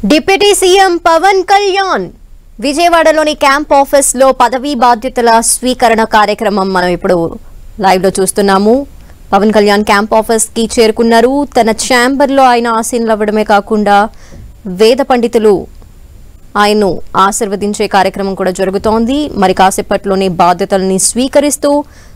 Deputy CM Pawan Kalyan విజయవాడలోని camp office లో పదవీ బాధ్యతల స్వీకరణ కార్యక్రమం మనం ఇప్పుడు లైవ్ లో చూస్తున్నాము పవన్ కళ్యాణ్ క్యాంప్ ఆఫీస్ కి చేరుకున్నారు తన ఛాంబర్ లో ఆయన ఆసీనులు అవ్వడమే కాకుండా వేద పండితులు ఆయన్ను ఆశీర్వదించే కార్యక్రమం కూడా జరుగుతోంది మరి కాసేపట్లోనే బాధ్యతల్ని స్వీకరిస్తూ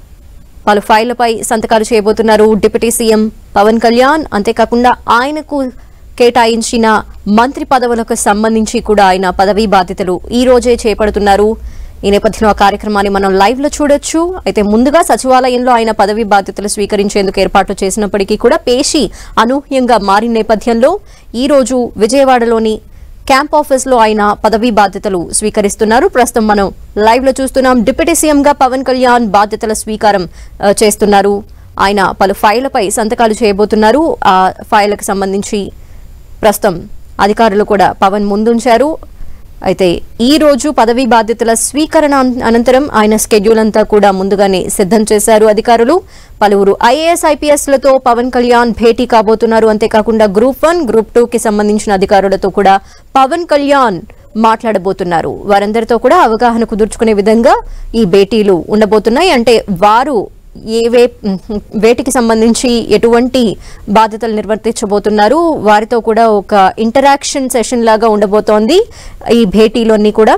పలు ఫైళ్లపై సంతకాలు చేయబోతున్నారు డిప్యూటీ సీఎం పవన్ కళ్యాణ్ అంతేకాకుండా ఆయనకు కేటాయించిన మంత్రి పదవులకు సంబంధించి కూడా ఆయన పదవీ బాధ్యతలు ఈ రోజే చేపడుతున్నారు ఈ నేపథ్యంలో ఆ కార్యక్రమాన్ని మనం లైవ్ లో చూడొచ్చు అయితే ముందుగా సచివాలయంలో ఆయన పదవీ బాధ్యతలు స్వీకరించేందుకు ఏర్పాట్లు చేసినప్పటికీ కూడా పేషి అనూహ్యంగా మారిన నేపథ్యంలో ఈ రోజు విజయవాడలోని క్యాంప్ ఆఫీస్ లో ఆయన పదవీ బాధ్యతలు స్వీకరిస్తున్నారు ప్రస్తుతం మనం లైవ్ లో చూస్తున్నాం డిప్యూటీ సీఎం గా పవన్ కళ్యాణ్ బాధ్యతల స్వీకారం ఆ, చేస్తున్నారు ఆయన పలు ఫైళ్లపై సంతకాలు చేయబోతున్నారు ఆ ఫైళ్లకు సంబంధించి ప్రస్తుతం అధికారులు కూడా పవన్ ముందుంచారు అయితే ఈ రోజు పదవీ బాధ్యతల స్వీకరణ అన్- అనంతరం ఆయన స్కెడ్యూల్ అంతా కూడా ముందుగానే సిద్ధం చేశారు అధికారులు పలువురు ఐఏఎస్ ఐపీఎస్ లతో పవన్ కళ్యాణ్ భేటీ కాబోతున్నారు అంతేకాకుండా గ్రూప్ వన్ గ్రూప్ టూ కి సంబంధించిన అధికారులతో కూడా పవన్ కళ్యాణ్ మాట్లాడబోతున్నారు వారందరితో కూడా అవగాహన కుదుర్చుకునే విధంగా ఈ భేటీలు ఉండబోతున్నాయి అంటే వారు ఏ వే వేటికి సంబంధించి ఎటువంటి బాధ్యతలు నిర్వర్తించబోతున్నారు వారితో కూడా ఒక ఇంటరాక్షన్ సెషన్ లాగా ఉండబోతోంది ఈ భేటీలోని కూడా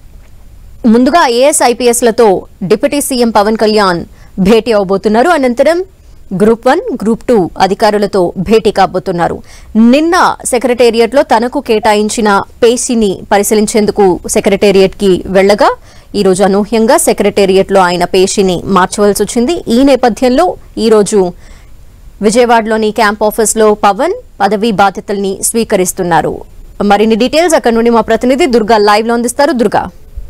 ముందుగా ఐఏఎస్ ఐపీఎస్లతో డిప్యూటీ సీఎం పవన్ కళ్యాణ్ భేటీ అవబోతున్నారు అనంతరం గ్రూప్ వన్ గ్రూప్ టూ అధికారులతో భేటీ కాబోతున్నారు నిన్న సెక్రటేరియట్ లో తనకు కేటాయించిన పేసీని పరిశీలించేందుకు సెక్రటేరియట్ కి వెళ్లగా ఈ రోజు అనూహ్యంగా సెక్రటేరియట్ లో ఆయన పేషిని మార్చవలసి వచ్చింది ఈ నేపథ్యంలో ఈ రోజు విజయవాడలోని క్యాంప్ ఆఫీస్ లో పవన్ పదవీ బాధ్యతల్ని స్వీకరిస్తున్నారు మరిన్ని డీటెయిల్స్ అక్కడ నుండి మా ప్రతినిధి దుర్గా లైవ్ లో అందిస్తారు దుర్గా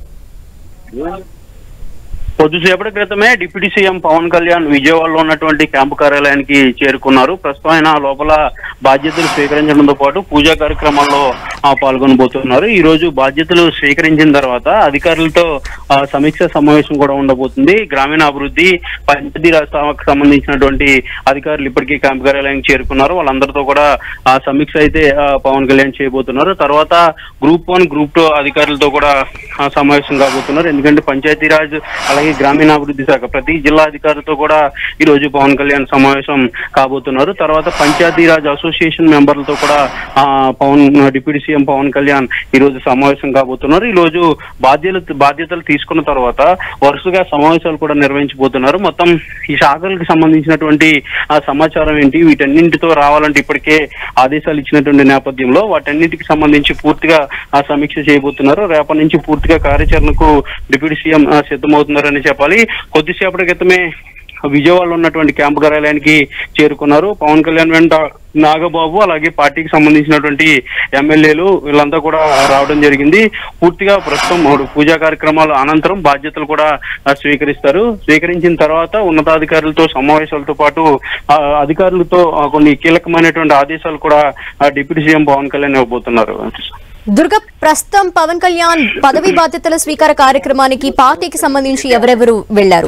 కొద్దిసేపటి క్రితమే డిప్యూటీ సీఎం పవన్ కళ్యాణ్ విజయవాడలో ఉన్నటువంటి క్యాంపు కార్యాలయానికి చేరుకున్నారు ప్రస్తుతం ఆయన లోపల బాధ్యతలు స్వీకరించడంతో పాటు పూజా కార్యక్రమాల్లో ఆ, పాల్గొనబోతున్నారు ఈ రోజు బాధ్యతలు స్వీకరించిన తర్వాత అధికారులతో ఆ, సమీక్ష సమావేశం కూడా ఉండబోతుంది గ్రామీణాభివృద్ధి పంచాయతీరాజ్ శాఖకు సంబంధించినటువంటి అధికారులు ఇప్పటికీ క్యాంపు కార్యాలయానికి చేరుకున్నారు వాళ్ళందరితో కూడా ఆ సమీక్ష అయితే ఆ, పవన్ కళ్యాణ్ చేయబోతున్నారు తర్వాత గ్రూప్ వన్ గ్రూప్ టూ అధికారులతో కూడా ఆ, సమావేశం కాబోతున్నారు ఎందుకంటే పంచాయతీరాజ్ అలాగే గ్రామీణాభివృద్ధి శాఖ ప్రతి జిల్లా అధికారులతో కూడా ఈ రోజు పవన్ కళ్యాణ్ సమావేశం కాబోతున్నారు తర్వాత పంచాయతీరాజ్ అసోసియేషన్ మెంబర్లతో కూడా ఆ, పవన్ డిప్యూటీ సీఎం పవన్ కళ్యాణ్ ఈ రోజు సమావేశం కాబోతున్నారు ఈ రోజు బాధ్యతలు బాధ్యతలు తీసుకున్న తర్వాత వరుసగా సమావేశాలు కూడా నిర్వహించబోతున్నారు మొత్తం ఈ శాఖలకు సంబంధించినటువంటి ఆ సమాచారం ఏంటి వీటన్నింటితో రావాలంటే ఇప్పటికే ఆదేశాలు ఇచ్చినటువంటి నేపథ్యంలో వాటన్నిటికి సంబంధించి పూర్తిగా ఆ సమీక్ష చేయబోతున్నారు రేపటి నుంచి పూర్తిగా కార్యాచరణకు డిప్యూటీ సీఎం ఆ, సిద్ధమవుతున్నారని చెప్పాలి కొద్దిసేపటి క్రితమే విజయవాడలో ఉన్నటువంటి క్యాంపు కార్యాలయానికి చేరుకున్నారు పవన్ కళ్యాణ్ వెంట నాగబాబు అలాగే పార్టీకి సంబంధించినటువంటి ఎమ్మెల్యేలు వీళ్ళంతా కూడా రావడం జరిగింది పూర్తిగా ప్రస్తుతం మూడు పూజా కార్యక్రమాల అనంతరం బాధ్యతలు కూడా ఆ, స్వీకరిస్తారు స్వీకరించిన తర్వాత ఉన్నతాధికారులతో సమావేశాలతో పాటు ఆ, అధికారులతో ఆ, కొన్ని కీలకమైనటువంటి ఆదేశాలు కూడా ఆ, డిప్యూటీ సీఎం పవన్ కళ్యాణ్ ఇవ్వబోతున్నారు దుర్గ ప్రస్తుతం పవన్ కళ్యాణ్ పదవి బాధ్యతల స్వీకార కార్యక్రమానికి పార్టీకి సంబంధించి ఎవరెవరు వెళ్లారు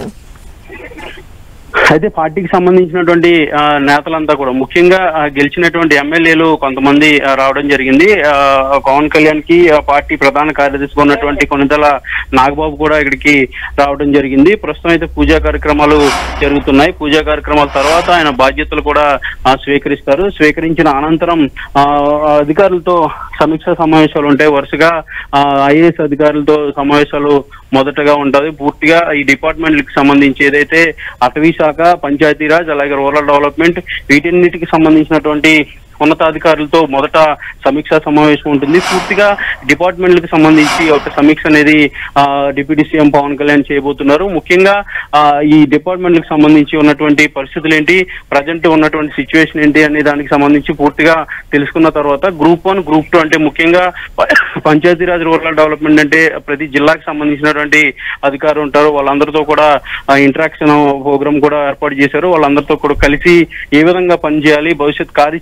అయితే పార్టీకి సంబంధించినటువంటి ఆ, నేతలంతా కూడా ముఖ్యంగా ఆ, గెలిచినటువంటి ఎమ్మెల్యేలు కొంతమంది ఆ, రావడం జరిగింది ఆ, పవన్ కళ్యాణ్ కి ఆ పార్టీ ప్రధాన కార్యదర్శిగా ఉన్నటువంటి కొనిదల నాగబాబు కూడా ఇక్కడికి రావడం జరిగింది ప్రస్తుతం అయితే పూజా కార్యక్రమాలు జరుగుతున్నాయి పూజా కార్యక్రమాల తర్వాత ఆయన బాధ్యతలు కూడా ఆ, స్వీకరిస్తారు స్వీకరించిన అనంతరం ఆ, అధికారులతో సమీక్ష సమావేశాలు ఉంటాయి వరుసగా ఐఏఎస్ అధికారులతో సమావేశాలు మొదటగా ఉంటది పూర్తిగా ఈ డిపార్ట్మెంట్లకు సంబంధించి ఏదైతే అటవీ శాఖ పంచాయతీరాజ్ అలాగే రూరల్ డెవలప్మెంట్ వీటన్నిటికి సంబంధించినటువంటి ఉన్నతాధికారులతో మొదట సమీక్షా సమావేశం ఉంటుంది పూర్తిగా డిపార్ట్మెంట్లకు సంబంధించి ఒక సమీక్ష అనేది ఆ, డిప్యూటీ సీఎం పవన్ కళ్యాణ్ చేయబోతున్నారు ముఖ్యంగా ఆ, ఈ డిపార్ట్మెంట్లకు సంబంధించి ఉన్నటువంటి పరిస్థితులు ఏంటి ప్రజెంట్ ఉన్నటువంటి సిచ్యువేషన్ ఏంటి అనే దానికి సంబంధించి పూర్తిగా తెలుసుకున్న తర్వాత గ్రూప్ వన్ గ్రూప్ టూ అంటే ముఖ్యంగా ప- పంచాయతీరాజ్ రూరల్ డెవలప్మెంట్ అంటే ప్రతి జిల్లాకు సంబంధించినటువంటి అధికారులు ఉంటారు వాళ్ళందరితో కూడా ఇంటరాక్షన్ ప్రోగ్రామ్ కూడా ఏర్పాటు చేశారు వాళ్ళందరితో కూడా కలిసి ఏ విధంగా పనిచేయాలి భవిష్యత్ కార్యాచరణ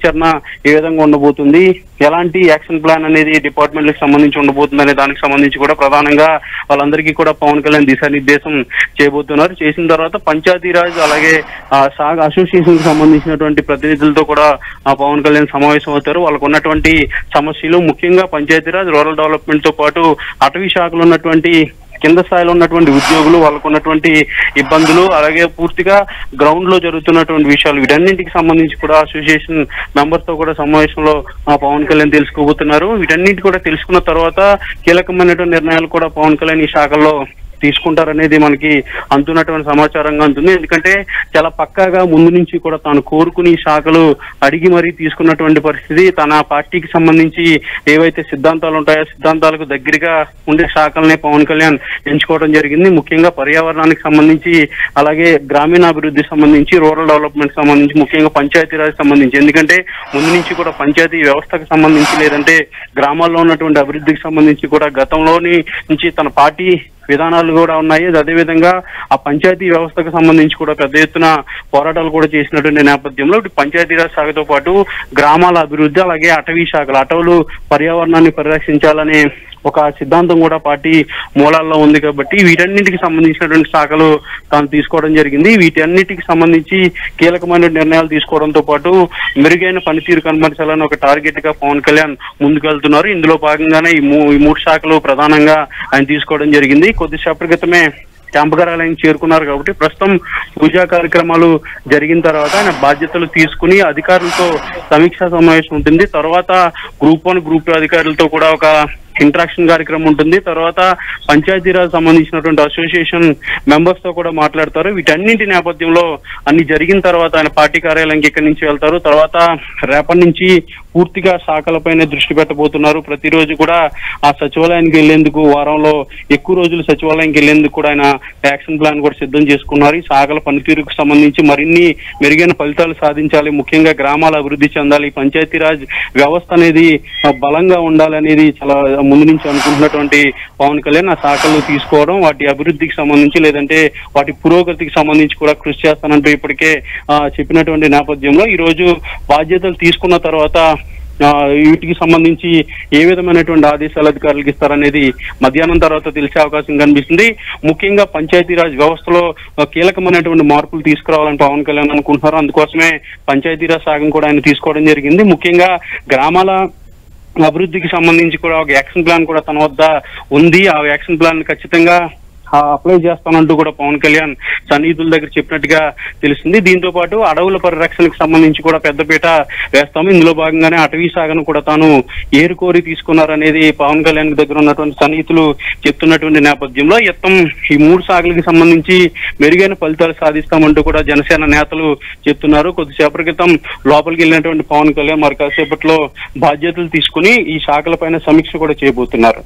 ఏ విధంగా ఉండబోతుంది ఎలాంటి యాక్షన్ ప్లాన్ అనేది డిపార్ట్మెంట్లకు సంబంధించి ఉండబోతుంది అనే దానికి సంబంధించి కూడా ప్రధానంగా వాళ్ళందరికీ కూడా పవన్ కళ్యాణ్ దిశానిర్దేశం చేయబోతున్నారు చేసిన తర్వాత పంచాయతీరాజ్ అలాగే ఆ, సాగ్ అసోసియేషన్ కి సంబంధించినటువంటి ప్రతినిధులతో కూడా ఆ, పవన్ కళ్యాణ్ సమావేశం అవుతారు వాళ్ళకు ఉన్నటువంటి సమస్యలు ముఖ్యంగా పంచాయతీరాజ్ రూరల్ డెవలప్మెంట్ తో పాటు అటవీ శాఖలో ఉన్నటువంటి కింద స్థాయిలో ఉన్నటువంటి ఉద్యోగులు వాళ్ళకు ఉన్నటువంటి ఇబ్బందులు అలాగే పూర్తిగా గ్రౌండ్ లో జరుగుతున్నటువంటి విషయాలు వీటన్నింటికి సంబంధించి కూడా అసోసియేషన్ మెంబర్స్ తో కూడా సమావేశంలో ఆ, పవన్ కళ్యాణ్ తెలుసుకోబోతున్నారు వీటన్నింటి కూడా తెలుసుకున్న తర్వాత కీలకమైనటువంటి నిర్ణయాలు కూడా పవన్ కళ్యాణ్ ఈ శాఖల్లో తీసుకుంటారనేది మనకి అందుతున్నటువంటి సమాచారంగా ఉంటుంది ఎందుకంటే చాలా పక్కాగా ముందు నుంచి కూడా తాను కోరుకుని ఈ శాఖలు అడిగి మరీ తీసుకున్నటువంటి పరిస్థితి తన పార్టీకి సంబంధించి ఏవైతే సిద్ధాంతాలు ఉంటాయో సిద్ధాంతాలకు దగ్గరగా ఉండే శాఖలనే పవన్ కళ్యాణ్ ఎంచుకోవడం జరిగింది ముఖ్యంగా పర్యావరణానికి సంబంధించి అలాగే గ్రామీణాభివృద్ధి సంబంధించి రూరల్ డెవలప్మెంట్ సంబంధించి ముఖ్యంగా పంచాయతీరాజ్ సంబంధించి ఎందుకంటే ముందు నుంచి కూడా పంచాయతీ వ్యవస్థకు సంబంధించి లేదంటే గ్రామాల్లో ఉన్నటువంటి అభివృద్ధికి సంబంధించి కూడా గతంలోని నుంచి తన పార్టీ విధానాలు కూడా ఉన్నాయి అదేవిధంగా ఆ పంచాయతీ వ్యవస్థకు సంబంధించి కూడా పెద్ద ఎత్తున పోరాటాలు కూడా చేసినటువంటి నేపథ్యంలో ఇటు పంచాయతీరాజ్ శాఖతో పాటు గ్రామాల అభివృద్ధి అలాగే అటవీ శాఖలు అటవులు పర్యావరణాన్ని పరిరక్షించాలనే ఒక సిద్ధాంతం కూడా పార్టీ మూలాల్లో ఉంది కాబట్టి వీటన్నిటికి సంబంధించినటువంటి శాఖలు తాను తీసుకోవడం జరిగింది వీటన్నిటికి సంబంధించి కీలకమైన నిర్ణయాలు తీసుకోవడంతో పాటు మెరుగైన పనితీరు కనబరచాలని ఒక టార్గెట్ గా పవన్ కళ్యాణ్ ముందుకెళ్తున్నారు ఇందులో భాగంగానే ఈ మూ- ఈ మూడు శాఖలు ప్రధానంగా ఆయన తీసుకోవడం జరిగింది కొద్దిసేపటి క్రితమే క్యాంపు కార్యాలయం చేరుకున్నారు కాబట్టి ప్రస్తుతం పూజా కార్యక్రమాలు జరిగిన తర్వాత ఆయన బాధ్యతలు తీసుకుని అధికారులతో సమీక్షా సమావేశం ఉంటుంది తర్వాత గ్రూప్ వన్ గ్రూప్ టూ అధికారులతో కూడా ఒక ఇంట్రాక్షన్ కార్యక్రమం ఉంటుంది తర్వాత పంచాయతీరాజ్ సంబంధించినటువంటి అసోసియేషన్ మెంబర్స్ తో కూడా మాట్లాడతారు వీటన్నింటి నేపథ్యంలో అన్ని జరిగిన తర్వాత ఆయన పార్టీ కార్యాలయంకి ఇక్కడి నుంచి వెళ్తారు తర్వాత రేపటి నుంచి పూర్తిగా శాఖలపైనే దృష్టి పెట్టబోతున్నారు ప్రతిరోజు కూడా ఆ సచివాలయానికి వెళ్లేందుకు వారంలో ఎక్కువ రోజులు సచివాలయానికి వెళ్లేందుకు కూడా ఆయన యాక్షన్ ప్లాన్ కూడా సిద్ధం చేసుకున్నారు ఈ శాఖల పనితీరుకు సంబంధించి మరిన్ని మెరుగైన ఫలితాలు సాధించాలి ముఖ్యంగా గ్రామాల అభివృద్ధి చెందాలి పంచాయతీరాజ్ వ్యవస్థ అనేది ఆ, బలంగా ఉండాలనేది చాలా ముందు నుంచి అనుకుంటున్నటువంటి పవన్ కళ్యాణ్ ఆ శాఖలు తీసుకోవడం వాటి అభివృద్ధికి సంబంధించి లేదంటే వాటి పురోగతికి సంబంధించి కూడా కృషి చేస్తానంటూ ఇప్పటికే ఆ, చెప్పినటువంటి నేపథ్యంలో ఈ రోజు బాధ్యతలు తీసుకున్న తర్వాత ఆ, వీటికి సంబంధించి ఏ విధమైనటువంటి ఆదేశాలు అధికారులకు ఇస్తారనేది మధ్యాహ్నం తర్వాత తెలిసే అవకాశం కనిపిస్తుంది ముఖ్యంగా పంచాయతీరాజ్ వ్యవస్థలో ఆ, కీలకమైనటువంటి మార్పులు తీసుకురావాలని పవన్ కళ్యాణ్ అనుకుంటున్నారు అందుకోసమే పంచాయతీరాజ్ శాఖం కూడా ఆయన తీసుకోవడం జరిగింది ముఖ్యంగా గ్రామాల అభివృద్ధికి సంబంధించి కూడా ఒక యాక్షన్ ప్లాన్ కూడా తన వద్ద ఉంది ఆ యాక్షన్ ప్లాన్ ఖచ్చితంగా ఆ, అప్లై చేస్తానంటూ కూడా పవన్ కళ్యాణ్ సన్నిహితుల దగ్గర చెప్పినట్టుగా తెలిసింది దీంతో పాటు అడవుల పరిరక్షణకు సంబంధించి కూడా పెద్దపీట వేస్తాము ఇందులో భాగంగానే అటవీ సాగను కూడా తాను ఏరుకోరి తీసుకున్నారనేది పవన్ కళ్యాణ్ దగ్గర ఉన్నటువంటి సన్నిహితులు చెప్తున్నటువంటి నేపథ్యంలో ఎత్తం ఈ మూడు సాగులకు సంబంధించి మెరుగైన ఫలితాలు సాధిస్తామంటూ కూడా జనసేన నేతలు చెప్తున్నారు కొద్దిసేపటి క్రితం లోపలికి వెళ్ళినటువంటి పవన్ కళ్యాణ్ మరి కాసేపట్లో బాధ్యతలు తీసుకుని ఈ శాఖలపైన సమీక్ష కూడా చేయబోతున్నారు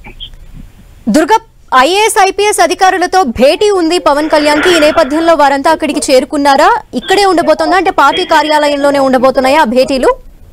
దుర్గ ఐఏఎస్ ఐపీఎస్ అధికారులతో భేటీ ఉంది పవన్ కళ్యాణ్ కి ఈ నేపథ్యంలో వారంతా అక్కడికి చేరుకున్నారా ఇక్కడే ఉండబోతుందా అంటే పార్టీ కార్యాలయంలోనే ఉండబోతున్నాయా ఆ భేటీలు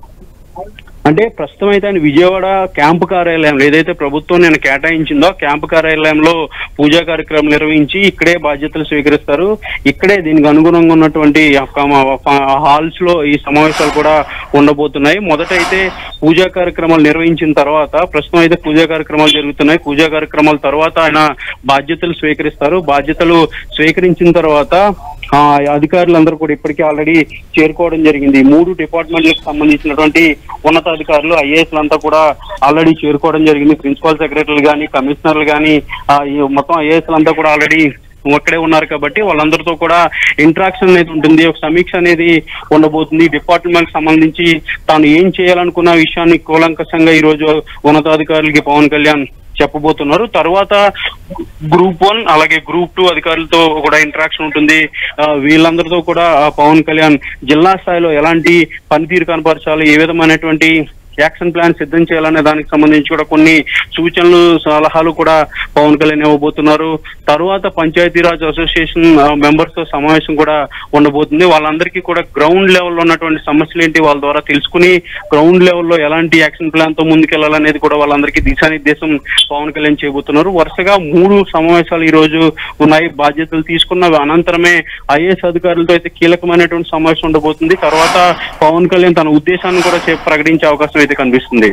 అంటే ప్రస్తుతం అయితే ఆయన విజయవాడ క్యాంపు కార్యాలయంలో ఏదైతే ప్రభుత్వం నేను కేటాయించిందో క్యాంపు కార్యాలయంలో పూజా కార్యక్రమం నిర్వహించి ఇక్కడే బాధ్యతలు స్వీకరిస్తారు ఇక్కడే దీనికి అనుగుణంగా ఉన్నటువంటి హాల్స్ లో ఈ సమావేశాలు కూడా ఉండబోతున్నాయి మొదట అయితే పూజా కార్యక్రమాలు నిర్వహించిన తర్వాత ప్రస్తుతం అయితే పూజా కార్యక్రమాలు జరుగుతున్నాయి పూజా కార్యక్రమాల తర్వాత ఆయన బాధ్యతలు స్వీకరిస్తారు బాధ్యతలు స్వీకరించిన తర్వాత ఆ అధికారులందరూ కూడా ఇప్పటికే ఆల్రెడీ చేరుకోవడం జరిగింది ఈ మూడు డిపార్ట్మెంట్లకు సంబంధించినటువంటి ఉన్నతాధికారులు ఐఏఎస్ అంతా కూడా ఆల్రెడీ చేరుకోవడం జరిగింది ప్రిన్సిపల్ సెక్రటరీలు కానీ కమిషనర్లు కానీ మొత్తం ఐఏఎస్ అంతా కూడా ఆల్రెడీ అక్కడే ఉన్నారు కాబట్టి వాళ్ళందరితో కూడా ఇంట్రాక్షన్ అనేది ఉంటుంది ఒక సమీక్ష అనేది ఉండబోతుంది డిపార్ట్మెంట్ సంబంధించి తాను ఏం చేయాలనుకున్న విషయాన్ని కూలంకషంగా ఈ రోజు ఉన్నతాధికారులకి పవన్ కళ్యాణ్ చెప్పబోతున్నారు తర్వాత గ్రూప్ వన్ అలాగే గ్రూప్ టూ అధికారులతో కూడా ఇంటరాక్షన్ ఉంటుంది ఆ, వీళ్ళందరితో కూడా ఆ, పవన్ కళ్యాణ్ జిల్లా స్థాయిలో ఎలాంటి పనితీరు కనపరచాలి ఏ విధమైనటువంటి యాక్షన్ ప్లాన్ సిద్ధం చేయాలనే దానికి సంబంధించి కూడా కొన్ని సూచనలు సలహాలు కూడా పవన్ కళ్యాణ్ ఇవ్వబోతున్నారు తరువాత పంచాయతీరాజ్ అసోసియేషన్ మెంబర్స్ తో సమావేశం కూడా ఉండబోతుంది వాళ్ళందరికీ కూడా గ్రౌండ్ లెవెల్లో ఉన్నటువంటి సమస్యలు ఏంటి వాళ్ళ ద్వారా తెలుసుకుని గ్రౌండ్ లెవెల్లో ఎలాంటి యాక్షన్ ప్లాన్ తో ముందుకెళ్లాలనేది కూడా వాళ్ళందరికీ దిశానిర్దేశం పవన్ కళ్యాణ్ చేయబోతున్నారు వరుసగా మూడు సమావేశాలు ఈ రోజు ఉన్నాయి బాధ్యతలు తీసుకున్న అనంతరమే ఐఏఎస్ అధికారులతో అయితే కీలకమైనటువంటి సమావేశం ఉండబోతుంది తర్వాత పవన్ కళ్యాణ్ తన ఉద్దేశాన్ని కూడా చే- ప్రకటించే అవకాశం అయితే కనిపిస్తుంది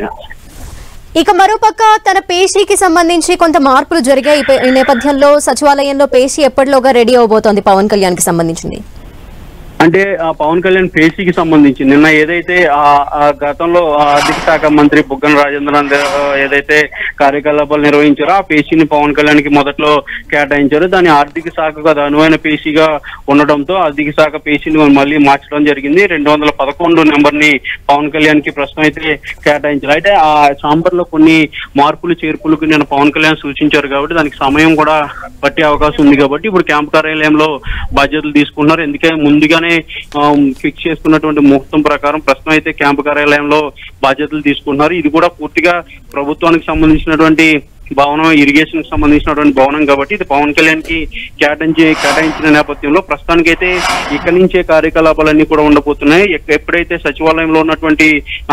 ఇక మరోపక్క తన పేషీకి సంబంధించి కొంత మార్పులు జరిగాయి ఈ పే- ఈ నేపథ్యంలో సచివాలయంలో పేషీ ఎప్పటిలోగా రెడీ అవబోతోంది పవన్ కళ్యాణ్ కి సంబంధించింది అంటే ఆ పవన్ కళ్యాణ్ పేసీకి సంబంధించి నిన్న ఏదైతే ఆ ఆ గతంలో ఆ ఆర్థిక శాఖ మంత్రి బుగ్గన రాజేంద్రన్ ఆ, ఏదైతే కార్యకలాపాలు నిర్వహించారో ఆ పేసీని పవన్ కళ్యాణ్ కి మొదట్లో కేటాయించారు దాని ఆర్థిక శాఖకు అది అనువైన పేసీగా ఉండడంతో ఆర్థిక శాఖ పేసీని మళ్ళీ మార్చడం జరిగింది రెండు వందల పదకొండు నెంబర్ ని పవన్ కళ్యాణ్ కి ప్రస్తుతం అయితే కేటాయించారు అయితే ఆ చాంబర్ లో కొన్ని మార్పులు చేర్పులకు నేను పవన్ కళ్యాణ్ సూచించారు కాబట్టి దానికి సమయం కూడా పట్టే అవకాశం ఉంది కాబట్టి ఇప్పుడు క్యాంప్ కార్యాలయంలో బాధ్యతలు తీసుకుంటున్నారు ఎందుకంటే ముందుగానే ఫిక్స్ చేసుకున్నటువంటి ముహూర్తం ప్రకారం ప్రస్తుతం అయితే క్యాంపు కార్యాలయంలో బాధ్యతలు తీసుకుంటున్నారు ఇది కూడా పూర్తిగా ప్రభుత్వానికి సంబంధించినటువంటి భవనం ఇరిగేషన్ కి సంబంధించినటువంటి భవనం కాబట్టి ఇది పవన్ కళ్యాణ్ కి కేటాయించి కేటాయించిన నేపథ్యంలో ప్రస్తుతానికైతే ఇక్కడి నుంచే కార్యకలాపాలన్నీ కూడా ఉండబోతున్నాయి ఎక్- ఎప్పుడైతే సచివాలయంలో ఉన్నటువంటి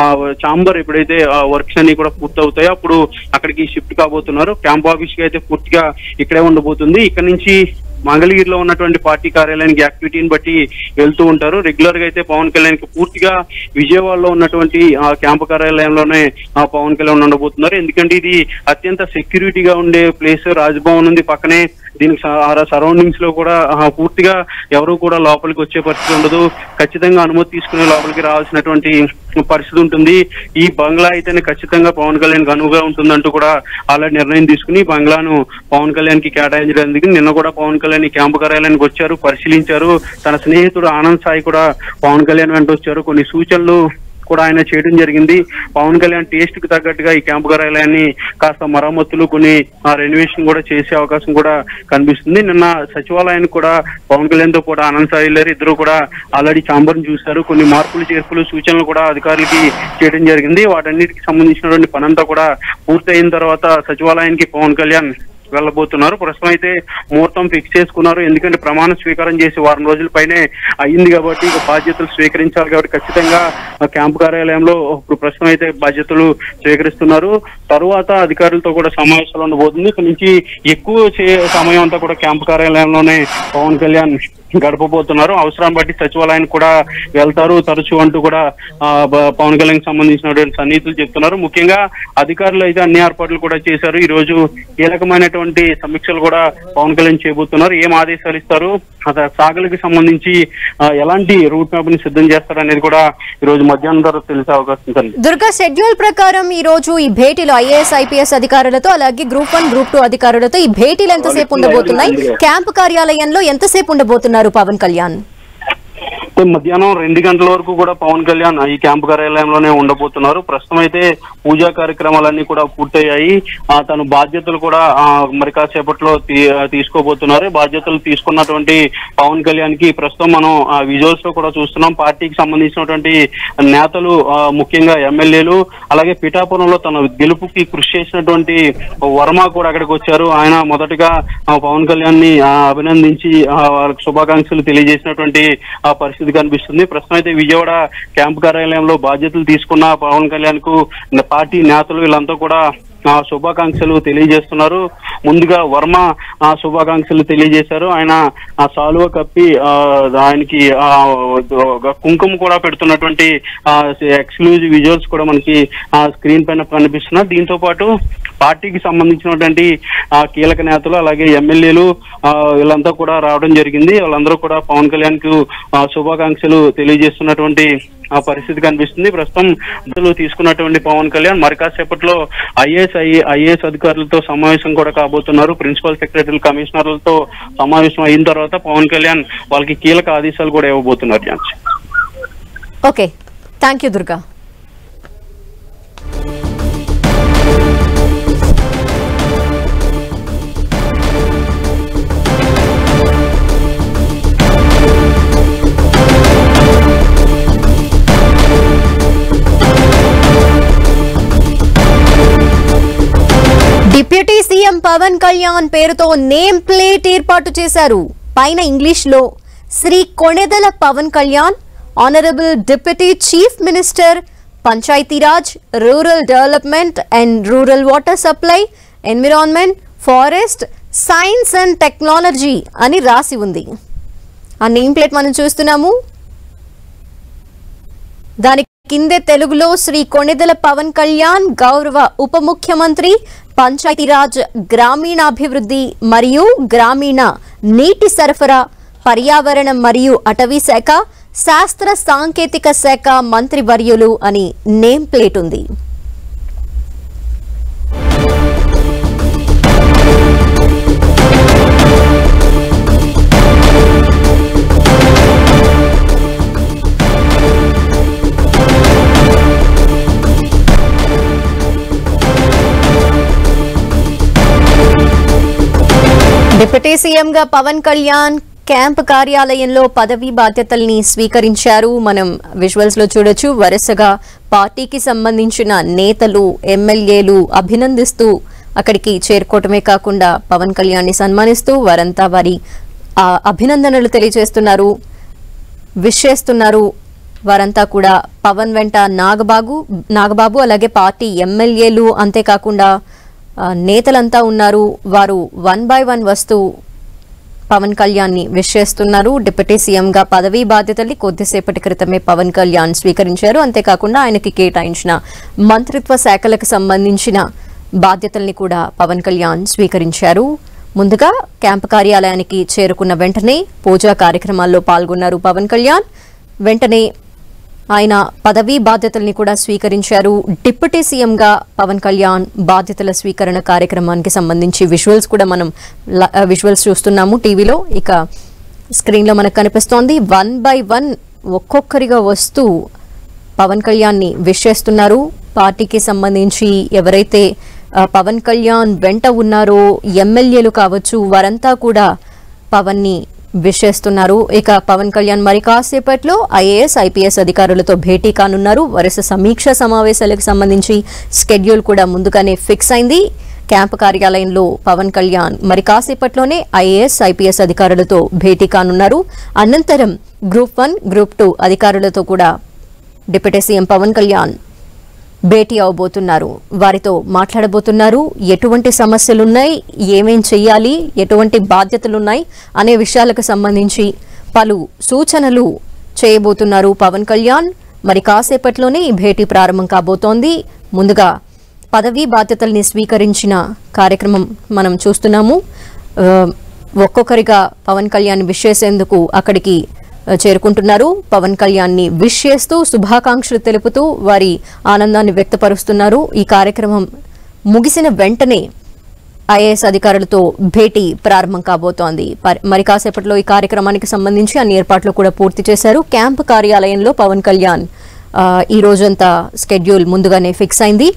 చాంబర్ ఎప్పుడైతే వర్క్స్ అన్ని కూడా పూర్తవుతాయో అప్పుడు అక్కడికి షిఫ్ట్ కాబోతున్నారు క్యాంప్ ఆఫీస్ కి అయితే పూర్తిగా ఇక్కడే ఉండబోతుంది ఇక్కడ నుంచి మంగళగిరిలో ఉన్నటువంటి పార్టీ కార్యాలయానికి యాక్టివిటీని బట్టి వెళ్తూ ఉంటారు రెగ్యులర్ గా అయితే పవన్ కళ్యాణ్ కి పూర్తిగా విజయవాడలో ఉన్నటువంటి ఆ క్యాంపు కార్యాలయంలోనే ఆ పవన్ కళ్యాణ్ ఉండబోతున్నారు ఎందుకంటే ఇది అత్యంత సెక్యూరిటీగా ఉండే ప్లేస్ రాజ్భవన్ ఉంది పక్కనే దీనికి సరౌండింగ్స్ లో కూడా ఆ, పూర్తిగా ఎవరు కూడా లోపలికి వచ్చే పరిస్థితి ఉండదు ఖచ్చితంగా అనుమతి తీసుకునే లోపలికి రావాల్సినటువంటి పరిస్థితి ఉంటుంది ఈ బంగ్లా అయితేనే ఖచ్చితంగా పవన్ కళ్యాణ్ కి అనువుగా ఉంటుందంటూ కూడా ఆల్రెడీ నిర్ణయం తీసుకుని ఈ బంగ్లాను పవన్ కళ్యాణ్ కి కేటాయించడానికి నిన్న కూడా పవన్ కళ్యాణ్ ఈ క్యాంపు కార్యాలయానికి వచ్చారు పరిశీలించారు తన స్నేహితుడు ఆనంద్ సాయి కూడా పవన్ కళ్యాణ్ వెంట వచ్చారు కొన్ని సూచనలు కూడా ఆయన చేయడం జరిగింది పవన్ కళ్యాణ్ టేస్ట్ కి తగ్గట్టుగా ఈ క్యాంపు కార్యాలయాన్ని కాస్త మరమ్మతులు కొన్ని రెనోవేషన్ కూడా చేసే అవకాశం కూడా కనిపిస్తుంది నిన్న సచివాలయానికి కూడా పవన్ కళ్యాణ్ తో కూడా ఆనంద్ సాయి లేరు ఇద్దరు కూడా ఆల్రెడీ చాంబర్ చూశారు కొన్ని మార్పులు చేర్పులు సూచనలు కూడా అధికారులకి చేయడం జరిగింది వాటన్నిటికి సంబంధించినటువంటి పనంతా కూడా పూర్తయిన తర్వాత సచివాలయానికి పవన్ కళ్యాణ్ వెళ్ళబోతున్నారు ప్రస్తుతం అయితే ముహూర్తం ఫిక్స్ చేసుకున్నారు ఎందుకంటే ప్రమాణ స్వీకారం చేసి వారం రోజుల పైనే అయ్యింది కాబట్టి ఇక బాధ్యతలు స్వీకరించాలి కాబట్టి ఖచ్చితంగా ఆ క్యాంపు కార్యాలయంలో ఇప్పుడు ప్రస్తుతం అయితే బాధ్యతలు స్వీకరిస్తున్నారు తరువాత అధికారులతో కూడా సమావేశాలు ఉండబోతుంది ఇక్కడ నుంచి ఎక్కువ చే- సమయం అంతా కూడా క్యాంపు కార్యాలయంలోనే పవన్ కళ్యాణ్ గడపబోతున్నారు అవసరం బట్టి సచివాలయానికి కూడా వెళ్తారు తరచూ అంటూ కూడా ఆ, బ- పవన్ కళ్యాణ్ సన్నిహితులు సన్నిహితులు చెప్తున్నారు ముఖ్యంగా అధికారులు అయితే అన్ని ఏర్పాట్లు కూడా చేశారు ఈ రోజు కీలకమైనటువంటి సమీక్షలు కూడా పవన్ కళ్యాణ్ చేయబోతున్నారు ఏం ఆదేశాలు ఇస్తారు అసలు సాగలికి సంబంధించి ఆ, ఎలాంటి రూట్ మ్యాప్ ని సిద్ధం చేస్తారు అనేది కూడా ఈ రోజు మధ్యాహ్నం తర్వాత తెలిసే అవకాశం ఉంది దుర్గా షెడ్యూల్ ప్రకారం ఈ రోజు ఈ భేటీలో ఐఏఎస్ ఐపీఎస్ అధికారులతో అలాగే గ్రూప్ వన్ గ్రూప్ టూ అధికారులతో ఈ భేటీలు ఎంతసేపు ఉండబోతున్నాయి క్యాంపు కార్యాలయంలో ఎంతసేపు ఉండబోతున్నారు పవన్ కళ్యాణ్ అయితే మధ్యాహ్నం రెండు గంటల వరకు కూడా పవన్ కళ్యాణ్ ఈ క్యాంపు కార్యాలయంలోనే ఉండబోతున్నారు ప్రస్తుతం అయితే పూజా కార్యక్రమాలన్నీ కూడా పూర్తయ్యాయి ఆ, తను బాధ్యతలు కూడా ఆ, మరి కాసేపట్లో తీ- తీసుకోబోతున్నారు బాధ్యతలు తీసుకున్నటువంటి పవన్ కళ్యాణ్ కి ప్రస్తుతం మనం విజువల్స్ లో కూడా చూస్తున్నాం పార్టీకి సంబంధించినటువంటి నేతలు ఆ, ముఖ్యంగా ఎమ్మెల్యేలు అలాగే పిఠాపురంలో తన గెలుపుకి కృషి చేసినటువంటి వర్మ కూడా అక్కడికి వచ్చారు ఆయన మొదటగా ఆ, పవన్ కళ్యాణ్ ని ఆ, అభినందించి ఆ, వాళ్ళకి శుభాకాంక్షలు తెలియజేసినటువంటి ఆ పరిస్థితి కనిపిస్తుంది ప్రస్తుతం అయితే విజయవాడ క్యాంపు కార్యాలయంలో బాధ్యతలు తీసుకున్న పవన్ కళ్యాణ్ కు పార్టీ నేతలు వీళ్ళంతా కూడా ఆ శుభాకాంక్షలు తెలియజేస్తున్నారు ముందుగా వర్మ ఆ శుభాకాంక్షలు తెలియజేశారు ఆయన ఆ సాలువ కప్పి ఆ ఆయనకి ఆ ఒక కుంకుమ కూడా పెడుతున్నటువంటి ఆ ఎక్స్క్లూజివ్ విజువల్స్ కూడా మనకి ఆ స్క్రీన్ పైన కనిపిస్తున్నారు దీంతో పాటు పార్టీకి సంబంధించినటువంటి ఆ కీలక నేతలు అలాగే ఎమ్మెల్యేలు ఆ వీళ్ళంతా కూడా రావడం జరిగింది వాళ్ళందరూ కూడా పవన్ కళ్యాణ్ కు ఆ, శుభాకాంక్షలు తెలియజేస్తున్నటువంటి ఆ పరిస్థితి కనిపిస్తుంది ప్రస్తుతం అందులో తీసుకున్నటువంటి పవన్ కళ్యాణ్ మరి కాసేపట్లో ఐఏఎస్ ఐఏఎస్ అధికారులతో సమావేశం కూడా కాబోతున్నారు ప్రిన్సిపల్ సెక్రటరీలు కమిషనర్లతో సమావేశం అయిన తర్వాత పవన్ కళ్యాణ్ వాళ్ళకి కీలక ఆదేశాలు కూడా ఇవ్వబోతున్నారు Jhansi. Okay thank you Durga Pavan Kalyan పేరుతో నేమ్ ప్లేట్ ఏర్పాటు చేశారు పైన ఇంగ్లీష్ లో Shri Konidela Pavan Kalyan honourable deputy chief minister Panchayati Raj rural development and rural water supply environment forest science and technology అని రాసి ఉంది ఆ నేమ్ ప్లేట్ మనం చూస్తున్నాము దాని కిందే తెలుగులో శ్రీ కొణిదెల పవన్ కళ్యాణ్ గౌరవ ఉప ముఖ్యమంత్రి పంచాయతీరాజ్ గ్రామీణాభివృద్ధి మరియు గ్రామీణ నీటి సరఫరా పర్యావరణం మరియు అటవీ శాఖ శాస్త్ర సాంకేతిక శాఖ మంత్రి వర్యులు అని నేమ్ ప్లేట్ ఉంది డిప్యూటీ సీఎంగా పవన్ కళ్యాణ్ క్యాంప్ కార్యాలయంలో పదవీ బాధ్యతల్ని స్వీకరించారు మనం విజువల్స్ లో చూడొచ్చు వరుసగా పార్టీకి సంబంధించిన నేతలు ఎమ్మెల్యేలు అభినందిస్తూ అక్కడికి చేరుకోవటమే కాకుండా పవన్ కళ్యాణ్ ని సన్మానిస్తూ వారంతా వారి ఆ, అభినందనలు తెలియజేస్తున్నారు విష్ చేస్తున్నారు వారంతా కూడా పవన్ వెంట నాగబాబు నాగబాబు అలాగే పార్టీ ఎమ్మెల్యేలు అంతేకాకుండా ఆ, నేతలంతా ఉన్నారు వారు వన్ బై వన్ వస్తూ పవన్ కళ్యాణ్ ని విష్ చేస్తున్నారు డిప్యూటీ సీఎంగా పదవీ బాధ్యతల్ని కొద్దిసేపటి క్రితమే పవన్ కళ్యాణ్ స్వీకరించారు అంతేకాకుండా ఆయనకి కేటాయించిన మంత్రిత్వ శాఖలకు సంబంధించిన బాధ్యతల్ని కూడా పవన్ కళ్యాణ్ స్వీకరించారు ముందుగా క్యాంపు కార్యాలయానికి చేరుకున్న వెంటనే పూజా కార్యక్రమాల్లో పాల్గొన్నారు పవన్ కళ్యాణ్ వెంటనే ఆయన పదవీ బాధ్యతల్ని కూడా స్వీకరించారు డిప్యూటీ సీఎంగా పవన్ కళ్యాణ్ బాధ్యతల స్వీకరణ కార్యక్రమానికి సంబంధించి విజువల్స్ కూడా మనం ల- విజువల్స్ చూస్తున్నాము టీవీలో ఇక స్క్రీన్లో మనకు కనిపిస్తోంది వన్ బై వన్ ఒక్కొక్కరిగా వస్తూ పవన్ కళ్యాణ్ని విష్ చేస్తున్నారు పార్టీకి సంబంధించి ఎవరైతే ఆ, పవన్ కళ్యాణ్ వెంట ఉన్నారో ఎమ్మెల్యేలు కావచ్చు వారంతా కూడా పవన్ని విష్ చేస్తున్నారు ఇక పవన్ కళ్యాణ్ మరి కాసేపట్లో ఐఏఎస్ ఐపీఎస్ అధికారులతో భేటీ కానున్నారు వరుస సమీక్ష సమావేశాలకు సంబంధించి స్కెడ్యూల్ కూడా ముందుగానే ఫిక్స్ అయింది క్యాంపు కార్యాలయంలో పవన్ కళ్యాణ్ మరి కాసేపట్లోనే ఐఏఎస్ ఐపీఎస్ అధికారులతో భేటీ కానున్నారు అనంతరం గ్రూప్ వన్ గ్రూప్ టూ అధికారులతో కూడా డిప్యూటీ సీఎం పవన్ కళ్యాణ్ భేటీ అవబోతున్నారు వారితో మాట్లాడబోతున్నారు ఎటువంటి సమస్యలున్నాయి ఏమేం చెయ్యాలి ఎటువంటి బాధ్యతలున్నాయి అనే విషయాలకు సంబంధించి పలు సూచనలు చేయబోతున్నారు పవన్ కళ్యాణ్ మరి కాసేపట్లోనే ఈ భేటీ ప్రారంభం కాబోతోంది ముందుగా పదవీ బాధ్యతల్ని స్వీకరించిన కార్యక్రమం మనం చూస్తున్నాము ఆ, ఒక్కొక్కరిగా పవన్ కళ్యాణ్ విష్ చేసేందుకు అక్కడికి ఆ, చేరుకుంటున్నారు పవన్ కళ్యాణ్ ని విష్ చేస్తూ శుభాకాంక్షలు తెలుపుతూ వారి ఆనందాన్ని వ్యక్తపరుస్తున్నారు ఈ కార్యక్రమం ముగిసిన వెంటనే ఐఏఎస్ అధికారులతో భేటీ ప్రారంభం కాబోతోంది పర్- మరి కాసేపట్లో ఈ కార్యక్రమానికి సంబంధించి అన్ని ఏర్పాట్లు కూడా పూర్తి చేశారు క్యాంప్ కార్యాలయంలో పవన్ కళ్యాణ్ ఆ, ఈ రోజంతా స్కెడ్యూల్ ముందుగానే ఫిక్స్ అయింది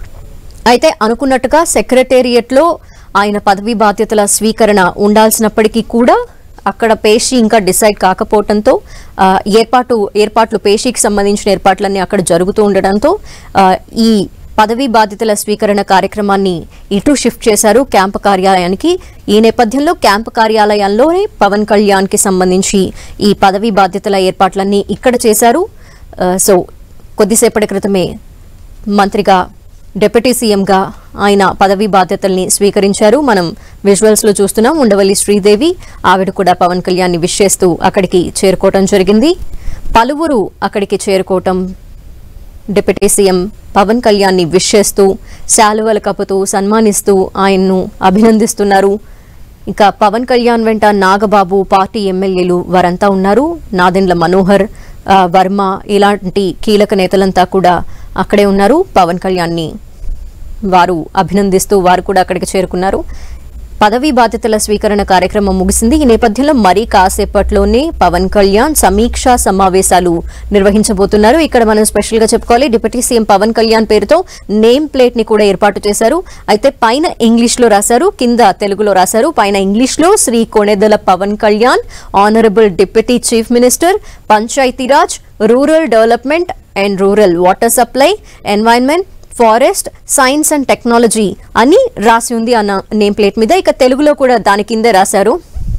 అయితే అనుకున్నట్టుగా సెక్రటేరియట్లో ఆయన పదవి బాధ్యతల స్వీకరణ ఉండాల్సినప్పటికీ కూడా అక్కడ పేషీ ఇంకా డిసైడ్ కాకపోవడంతో ఆ, ఏర్పాటు ఏర్పాట్లు పేషీకి సంబంధించిన ఏర్పాట్లన్నీ అక్కడ జరుగుతూ ఉండడంతో ఆ, ఈ పదవీ బాధ్యతల స్వీకరణ కార్యక్రమాన్ని ఇటు షిఫ్ట్ చేశారు క్యాంపు కార్యాలయానికి ఈ నేపథ్యంలో క్యాంపు కార్యాలయంలోనే పవన్ కళ్యాణ్ కి సంబంధించి ఈ పదవీ బాధ్యతల ఏర్పాట్లన్నీ ఇక్కడ చేశారు ఆ, సో కొద్దిసేపటి క్రితమే మంత్రిగా డిప్యూటీ సీఎంగా ఆయన పదవీ బాధ్యతల్ని స్వీకరించారు మనం విజువల్స్ లో చూస్తున్నాం ఉండవల్లి శ్రీదేవి ఆవిడ కూడా పవన్ కళ్యాణ్ ని విష్ చేస్తూ అక్కడికి చేరుకోవటం జరిగింది పలువురు అక్కడికి చేరుకోవటం డిప్యూటీ సీఎం పవన్ కళ్యాణ్ ని విష్ చేస్తూ శాలువలు కప్పుతూ సన్మానిస్తూ ఆయన్ను అభినందిస్తున్నారు ఇంకా పవన్ కళ్యాణ్ వెంట నాగబాబు పార్టీ ఎమ్మెల్యేలు వారంతా ఉన్నారు నాదెండ్ల మనోహర్ ఆ, వర్మ ఇలాంటి కీలక నేతలంతా కూడా అక్కడే ఉన్నారు పవన్ కళ్యాణ్ని వారు అభినందిస్తూ వారు కూడా అక్కడికి చేరుకున్నారు పదవీ బాధ్యతల స్వీకరణ కార్యక్రమం ముగిసింది ఈ నేపథ్యంలో మరీ కాసేపట్లోనే పవన్ కళ్యాణ్ సమీక్షా సమావేశాలు నిర్వహించబోతున్నారు ఇక్కడ మనం స్పెషల్ గా చెప్పుకోవాలి డిప్యూటీ సీఎం పవన్ కళ్యాణ్ పేరుతో నేమ్ ప్లేట్ ని కూడా ఏర్పాటు చేశారు అయితే పైన ఇంగ్లీష్ లో రాశారు కింద తెలుగులో రాశారు పైన ఇంగ్లీష్ లో Shri Konidela Pavan Kalyan honourable deputy chief minister Panchayati Raj rural development and rural water supply environment forest science and technology అని రాసి ఉంది అన్న నేమ్ ప్లేట్ మీద ఇక తెలుగులో కూడా దాని కిందే రాశారు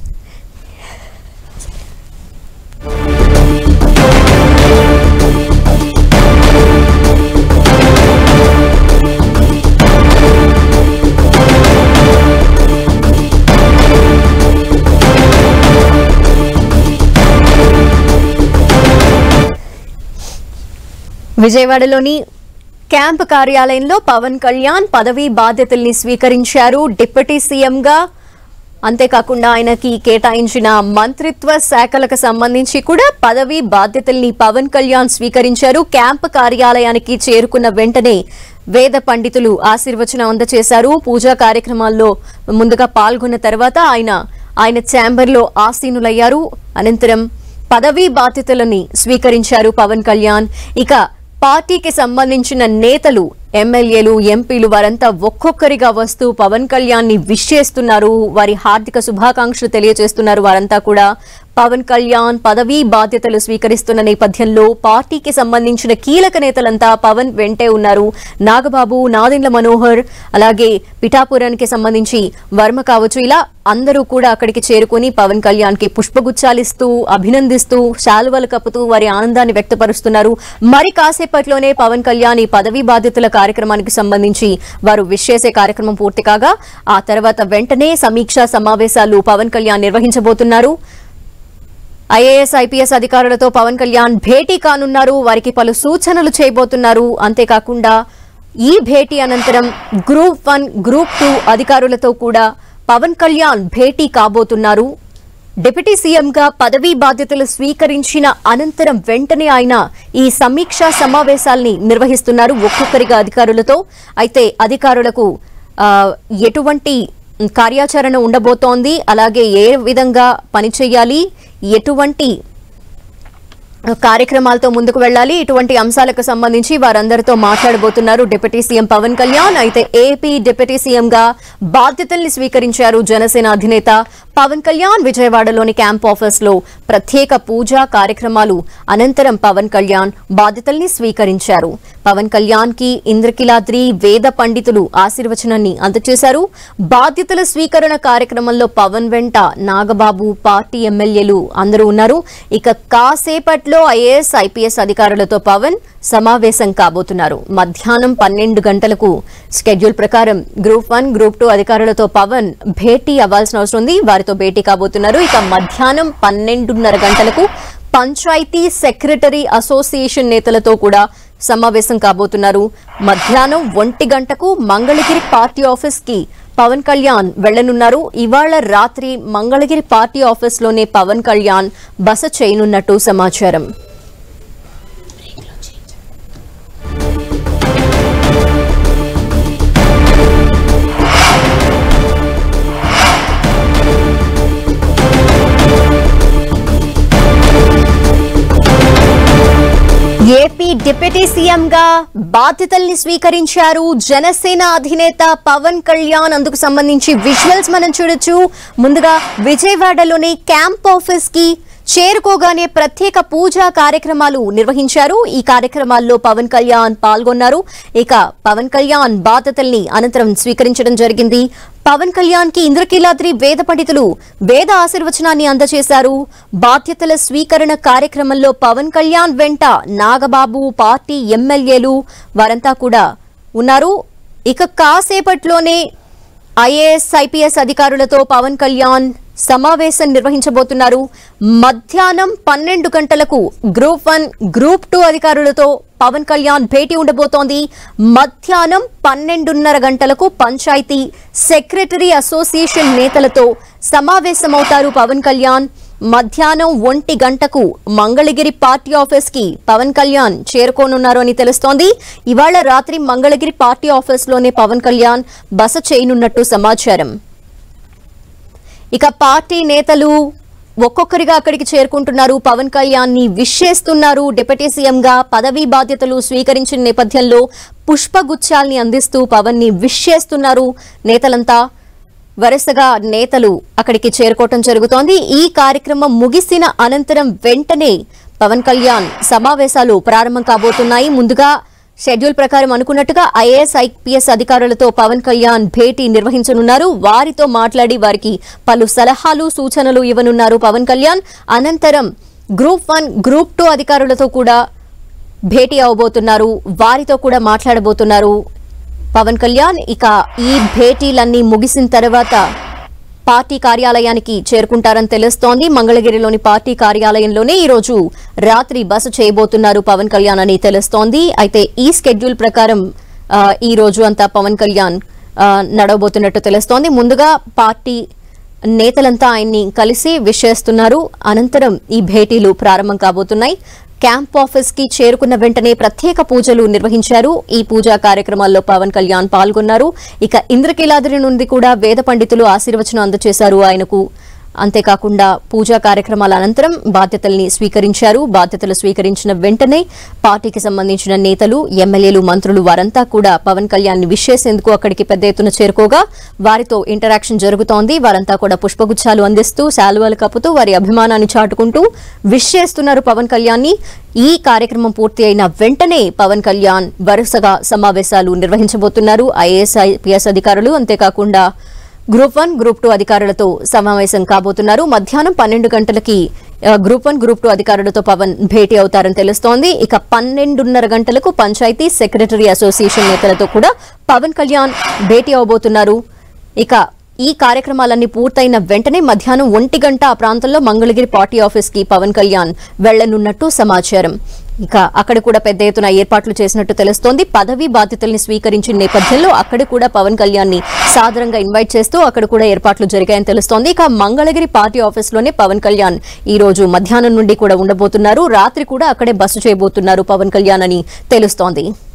విజయవాడలోని క్యాంప్ కార్యాలయంలో పవన్ కళ్యాణ్ పదవీ బాధ్యతల్ని స్వీకరించారు డిప్యూటీ సీఎంగా అంతేకాకుండా ఆయనకి కేటాయించిన మంత్రిత్వ శాఖలకు సంబంధించి కూడా పదవీ బాధ్యతల్ని పవన్ కళ్యాణ్ స్వీకరించారు క్యాంప్ కార్యాలయానికి చేరుకున్న వెంటనే వేద పండితులు ఆశీర్వచనం అందజేశారు పూజా కార్యక్రమాల్లో ముందుగా పాల్గొన్న తర్వాత ఆయన ఆయన ఛాంబర్లో ఆసీనులయ్యారు అనంతరం పదవీ బాధ్యతలని స్వీకరించారు పవన్ కళ్యాణ్ ఇక పార్టీకి సంబంధించిన నేతలు ఎమ్మెల్యేలు ఎంపీలు వారంతా ఒక్కొక్కరిగా వస్తూ పవన్ కళ్యాణ్ ని విష్ చేస్తున్నారు వారి హార్దిక శుభాకాంక్షలు తెలియజేస్తున్నారు వారంతా కూడా పవన్ కళ్యాణ్ పదవీ బాధ్యతలు స్వీకరిస్తున్న నేపథ్యంలో పార్టీకి సంబంధించిన కీలక నేతలంతా పవన్ వెంటే ఉన్నారు నాగబాబు నాదెండ్ల మనోహర్ అలాగే పిఠాపురానికి సంబంధించి వర్మ కావచ్చు ఇలా అందరూ కూడా అక్కడికి చేరుకుని పవన్ కళ్యాణ్ కి పుష్పగుచ్చాలిస్తూ అభినందిస్తూ శాలువలు కప్పుతూ వారి ఆనందాన్ని వ్యక్తపరుస్తున్నారు మరి కాసేపట్లోనే పవన్ కళ్యాణ్ ఈ పదవీ బాధ్యతల కార్యక్రమానికి సంబంధించి వారు విష్ చేసే కార్యక్రమం పూర్తి కాగా ఆ తర్వాత వెంటనే సమీక్షా సమావేశాలు పవన్ కళ్యాణ్ నిర్వహించబోతున్నారు ఐఏఎస్ ఐపీఎస్ అధికారులతో పవన్ కళ్యాణ్ భేటీ కానున్నారు వారికి పలు సూచనలు చేయబోతున్నారు అంతేకాకుండా ఈ భేటీ అనంతరం గ్రూప్ వన్ గ్రూప్ టూ అధికారులతో కూడా పవన్ కళ్యాణ్ భేటీ కాబోతున్నారు డిప్యూటీ సీఎంగా పదవీ బాధ్యతలు స్వీకరించిన అనంతరం వెంటనే ఆయన ఈ సమీక్షా సమావేశాల్ని నిర్వహిస్తున్నారు ఒక్కొక్కరిగా అధికారులతో అయితే అధికారులకు ఆ, ఎటువంటి కార్యాచరణ ఉండబోతోంది అలాగే ఏ విధంగా పనిచేయాలి ఎటువంటి కార్యక్రమాలతో ముందుకు వెళ్ళాలి ఇటువంటి అంశాలకు సంబంధించి వారందరితో మాట్లాడబోతున్నారు డిప్యూటీ సీఎం పవన్ కళ్యాణ్ అయితే ఏపీ డిప్యూటీ సీఎంగా బాధ్యతల్ని స్వీకరించారు జనసేన అధినేత పవన్ కళ్యాణ్ విజయవాడలోని క్యాంప్ ఆఫీస్ లో ప్రత్యేక పూజా కార్యక్రమాలు అనంతరం పవన్ కళ్యాణ్ బాధ్యతల్ని స్వీకరించారు పవన్ కళ్యాణ్ కి ఇంద్రకిలాద్రి వేద పండితులు ఆశీర్వచనాన్ని అందజేశారు బాధ్యతల స్వీకరణ కార్యక్రమంలో పవన్ వెంట నాగబాబు పార్టీ ఎమ్మెల్యేలు అందరూ ఉన్నారు ఇక కాసేపట్లో ఐఏఎస్ ఐపీఎస్ అధికారులతో పవన్ సమావేశం కాబోతున్నారు మధ్యాహ్నం పన్నెండు గంటలకు షెడ్యూల్ ప్రకారం గ్రూప్ వన్ గ్రూప్ టూ అధికారులతో పవన్ భేటీ అవ్వాల్సిన అవసరం ఉంది వారితో భేటీ కాబోతున్నారు ఇక మధ్యాహ్నం పన్నెండున్నర గంటలకు పంచాయతీ సెక్రటరీ అసోసియేషన్ నేతలతో కూడా సమావేశం కాబోతున్నారు మధ్యాహ్నం ఒంటి గంటకు మంగళగిరి పార్టీ ఆఫీస్ కి పవన్ కళ్యాణ్ వెళ్లనున్నారు ఇవాళ రాత్రి మంగళగిరి పార్టీ ఆఫీస్ లోనే పవన్ కళ్యాణ్ బస చేయనున్నట్టు సమాచారం ఏపీ డిప్యూటీ సీఎం గా బాధ్యతల్ని స్వీకరించారు జనసేన అధినేత పవన్ కళ్యాణ్ అందుకు సంబంధించి విజువల్స్ మనం చూడొచ్చు ముందుగా విజయవాడలోని క్యాంప్ ఆఫీస్ కి చేరుకోగానే ప్రత్యేక పూజా కార్యక్రమాలు నిర్వహించారు ఈ కార్యక్రమాల్లో పవన్ కళ్యాణ్ పాల్గొన్నారు ఇక పవన్ కళ్యాణ్ బాధ్యతల్ని అనంతరం స్వీకరించడం జరిగింది పవన్ కళ్యాణ్ కి ఇంద్రకీలాద్రి వేద పండితులు వేద ఆశీర్వచనాన్ని అందజేశారు బాధ్యతల స్వీకరణ కార్యక్రమంలో పవన్ కళ్యాణ్ వెంట నాగబాబు పార్టీ ఎమ్మెల్యేలు వారంతా కూడా ఉన్నారు ఇక కాసేపట్లోనే ఐఏఎస్ ఐపీఎస్ అధికారులతో పవన్ కళ్యాణ్ సమావేశం నిర్వహించబోతున్నారు మధ్యాహ్నం పన్నెండు గంటలకు గ్రూప్ వన్ గ్రూప్ టూ అధికారులతో పవన్ కళ్యాణ్ భేటీ ఉండబోతోంది మధ్యాహ్నం పన్నెండున్నర గంటలకు పంచాయతీ సెక్రటరీ అసోసియేషన్ నేతలతో సమావేశమవుతారు పవన్ కళ్యాణ్ మధ్యాహ్నం ఒంటి గంటకు మంగళగిరి పార్టీ ఆఫీస్ కి పవన్ కళ్యాణ్ చేరుకోనున్నారు అని తెలుస్తోంది ఇవాళ రాత్రి మంగళగిరి పార్టీ ఆఫీస్ లోనే పవన్ కళ్యాణ్ బస చేయనున్నట్టు సమాచారం ఇక పార్టీ నేతలు ఒక్కొక్కరిగా అక్కడికి చేరుకుంటున్నారు పవన్ కళ్యాణ్ ని విష్ చేస్తున్నారు డిప్యూటీ సీఎం గా పదవీ బాధ్యతలు స్వీకరించిన నేపథ్యంలో పుష్పగుచ్చాల్ని అందిస్తూ పవన్ ని విష్ చేస్తున్నారు నేతలంతా వరుసగా నేతలు అక్కడికి చేరుకోవటం జరుగుతోంది ఈ కార్యక్రమం ముగిసిన అనంతరం వెంటనే పవన్ కళ్యాణ్ సమావేశాలు ప్రారంభం కాబోతున్నాయి ముందుగా షెడ్యూల్ ప్రకారం అనుకున్నట్టుగా ఐఏఎస్ ఐపీఎస్ అధికారులతో పవన్ కళ్యాణ్ భేటీ నిర్వహించనున్నారు వారితో మాట్లాడి వారికి పలు సలహాలు సూచనలు ఇవ్వనున్నారు పవన్ కళ్యాణ్ అనంతరం గ్రూప్ వన్ గ్రూప్ టూ అధికారులతో కూడా భేటీ అవబోతున్నారు వారితో కూడా మాట్లాడబోతున్నారు పవన్ కళ్యాణ్ ఇక ఈ భేటీలన్నీ ముగిసిన తర్వాత పార్టీ కార్యాలయానికి చేరుకుంటారని తెలుస్తోంది మంగళగిరిలోని పార్టీ కార్యాలయంలోనే ఈ రోజు రాత్రి బస చేయబోతున్నారు పవన్ కళ్యాణ్ అని తెలుస్తోంది అయితే ఈ స్కెడ్యూల్ ప్రకారం ఆ, ఈ రోజు అంతా పవన్ కళ్యాణ్ ఆ, నడవబోతున్నట్టు తెలుస్తోంది ముందుగా పార్టీ నేతలంతా ఆయన్ని కలిసి విష్ చేస్తున్నారు అనంతరం ఈ భేటీలు ప్రారంభం కాబోతున్నాయి క్యాంప్ ఆఫీస్ కి చేరుకున్న వెంటనే ప్రత్యేక పూజలు నిర్వహించారు ఈ పూజా కార్యక్రమాల్లో పవన్ కళ్యాణ్ పాల్గొన్నారు ఇక ఇంద్రకీలాద్రి నుండి కూడా వేద పండితులు ఆశీర్వచనం అందజేశారు ఆయనకు అంతేకాకుండా పూజా కార్యక్రమాల అనంతరం బాధ్యతల్ని స్వీకరించారు బాధ్యతలు స్వీకరించిన వెంటనే పార్టీకి సంబంధించిన నేతలు ఎమ్మెల్యేలు మంత్రులు వారంతా కూడా పవన్ కళ్యాణ్ ని విష్ చేసేందుకు అక్కడికి పెద్ద ఎత్తున చేరుకోగా వారితో ఇంటరాక్షన్ జరుగుతోంది వారంతా కూడా పుష్పగుచ్చాలు అందిస్తూ శాలువాలు కప్పుతూ వారి అభిమానాన్ని చాటుకుంటూ విష్ చేస్తున్నారు పవన్ కళ్యాణ్ ని ఈ కార్యక్రమం పూర్తి అయిన వెంటనే పవన్ కళ్యాణ్ వరుసగా సమావేశాలు నిర్వహించబోతున్నారు ఐఏఎస్ ఐపీఎస్ అధికారులు అంతేకాకుండా గ్రూప్ వన్ గ్రూప్ టూ అధికారులతో సమావేశం కాబోతున్నారు మధ్యాహ్నం పన్నెండు గంటలకి ఆ, గ్రూప్ వన్ గ్రూప్ టూ అధికారులతో పవన్ భేటీ అవుతారని తెలుస్తోంది ఇక పన్నెండున్నర గంటలకు పంచాయతీ సెక్రటరీ అసోసియేషన్ నేతలతో కూడా పవన్ కళ్యాణ్ భేటీ అవబోతున్నారు ఇక ఈ కార్యక్రమాలన్నీ పూర్తయిన వెంటనే మధ్యాహ్నం ఒంటి గంట ఆ ప్రాంతంలో మంగళగిరి పార్టీ ఆఫీస్ కి పవన్ కళ్యాణ్ వెళ్లనున్నట్టు సమాచారం ఇక అక్కడ కూడా పెద్ద ఎత్తున ఏర్పాట్లు చేసినట్టు తెలుస్తోంది పదవి బాధ్యతల్ని స్వీకరించిన నేపథ్యంలో అక్కడ కూడా పవన్ కళ్యాణ్ ని సాదరంగా ఇన్వైట్ చేస్తూ అక్కడ కూడా ఏర్పాట్లు జరిగాయని తెలుస్తోంది ఇక మంగళగిరి పార్టీ ఆఫీస్ లోనే పవన్ కళ్యాణ్ ఈ రోజు మధ్యాహ్నం నుండి కూడా ఉండబోతున్నారు రాత్రి కూడా అక్కడే బస చేయబోతున్నారు పవన్ కళ్యాణ్ అని తెలుస్తోంది